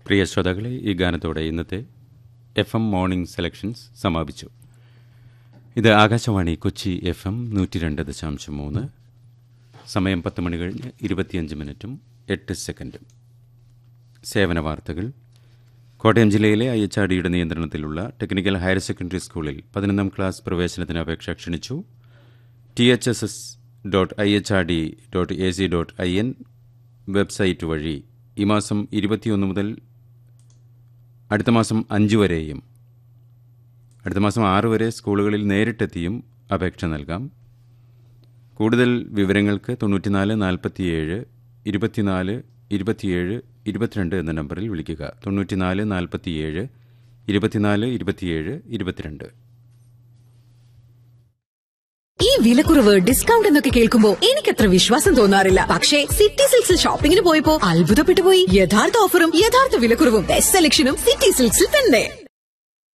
പ്രിയ ശ്രോതാക്കളെ ഈ ഗാനത്തോടെ ഇന്നത്തെ എഫ് എം മോർണിംഗ് സെലക്ഷൻസ് സമാപിച്ചു ഇത് ആകാശവാണി കൊച്ചി എഫ് എം നൂറ്റി രണ്ട് ദശാംശം മൂന്ന് സമയം പത്ത് മണി കഴിഞ്ഞ് ഇരുപത്തിയഞ്ച് മിനിറ്റും എട്ട് സെക്കൻഡും സേവന വാർത്തകൾ കോട്ടയം ജില്ലയിലെ ഐ എച്ച് ആർ ഡിയുടെ നിയന്ത്രണത്തിലുള്ള ടെക്നിക്കൽ ഹയർ സെക്കൻഡറി സ്കൂളിൽ പതിനൊന്നാം ക്ലാസ് പ്രവേശനത്തിന് അപേക്ഷ ക്ഷണിച്ചു T H S S dot I H R D dot A C dot I N website വഴി ഈ മാസം ഇരുപത്തിയൊന്ന് മുതൽ അടുത്ത മാസം അഞ്ച് വരെയും അടുത്ത മാസം ആറ് വരെ സ്കൂളുകളിൽ നേരിട്ടെത്തിയും അപേക്ഷ നൽകാം കൂടുതൽ വിവരങ്ങൾക്ക് തൊണ്ണൂറ്റിനാല് നാൽപ്പത്തിയേഴ് ഇരുപത്തിനാല് ഇരുപത്തിയേഴ് ഇരുപത്തിരണ്ട് എന്ന നമ്പറിൽ വിളിക്കുക തൊണ്ണൂറ്റിനാല് നാൽപ്പത്തിയേഴ് ഇരുപത്തിനാല് ഇരുപത്തിയേഴ് ഇരുപത്തിരണ്ട് ഈ വിലക്കുറവ് ഡിസ്കൗണ്ട് എന്നൊക്കെ കേൾക്കുമ്പോ എനിക്കത്ര വിശ്വാസം തോന്നാറില്ല പക്ഷേ സിറ്റി സിൽക്സിൽ ഷോപ്പിംഗിന് പോയപ്പോ അത്ഭുതപ്പെട്ടു പോയി യഥാർത്ഥ ഓഫറും യഥാർത്ഥ വിലക്കുറവും ബെസ്റ്റ് സെലക്ഷനും സിറ്റി സിൽക്സിൽ തന്നെ